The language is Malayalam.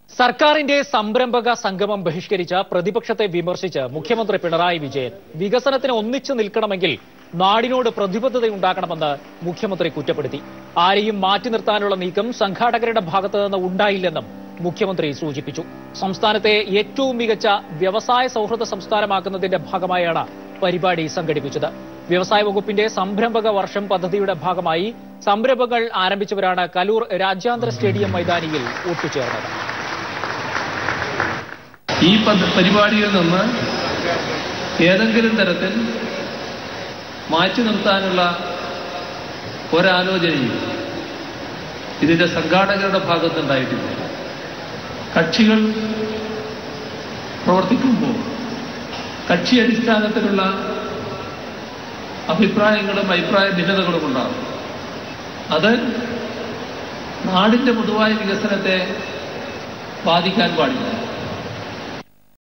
സർക്കാരിന്റെ സംരംഭക സംഗമം ബഹിഷ്കരിച്ച പ്രതിപക്ഷത്തെ വിമർശിച്ച് മുഖ്യമന്ത്രി പിണറായി വിജയൻ വികസനത്തിന് ഒന്നിച്ചു നിൽക്കണമെങ്കിൽ നാടിനോട് പ്രതിബദ്ധതയുണ്ടാക്കണമെന്ന് മുഖ്യമന്ത്രി കുറ്റപ്പെടുത്തി ആരെയും മാറ്റി നിർത്താനുള്ള നീക്കം സംഘാടകരുടെ ഭാഗത്തു നിന്ന് ഉണ്ടായില്ലെന്നും മുഖ്യമന്ത്രി സൂചിപ്പിച്ചു സംസ്ഥാനത്തെ ഏറ്റവും മികച്ച വ്യവസായ സൗഹൃദ സംസ്ഥാനമാക്കുന്നതിന്റെ ഭാഗമായാണ് പരിപാടി സംഘടിപ്പിച്ചത് വ്യവസായ വകുപ്പിന്റെ സംരംഭക വർഷം പദ്ധതിയുടെ ഭാഗമായി സംരംഭങ്ങൾ ആരംഭിച്ചവരാണ് കലൂർ രാജ്യാന്തര സ്റ്റേഡിയം മൈതാനിയിൽ ഒത്തുചേർന്നത് ഈ പദ്ധ- പരിപാടിയിൽ നിന്ന് ഏതെങ്കിലും തരത്തിൽ മാറ്റി നിർത്താനുള്ള ഒരാലോചനയും ഇതിന്റെ സംഘാടകരുടെ ഭാഗത്തുണ്ടായിട്ടില്ല കക്ഷികൾ പ്രവർത്തിക്കുമ്പോൾ കക്ഷി അടിസ്ഥാനത്തിലുള്ള അഭിപ്രായങ്ങളും അഭിപ്രായ ഭിന്നതകളും ഉണ്ടാകും അത് നാടിന്റെ പൊതുവായ വികസനത്തെ ബാധിക്കാൻ പാടില്ല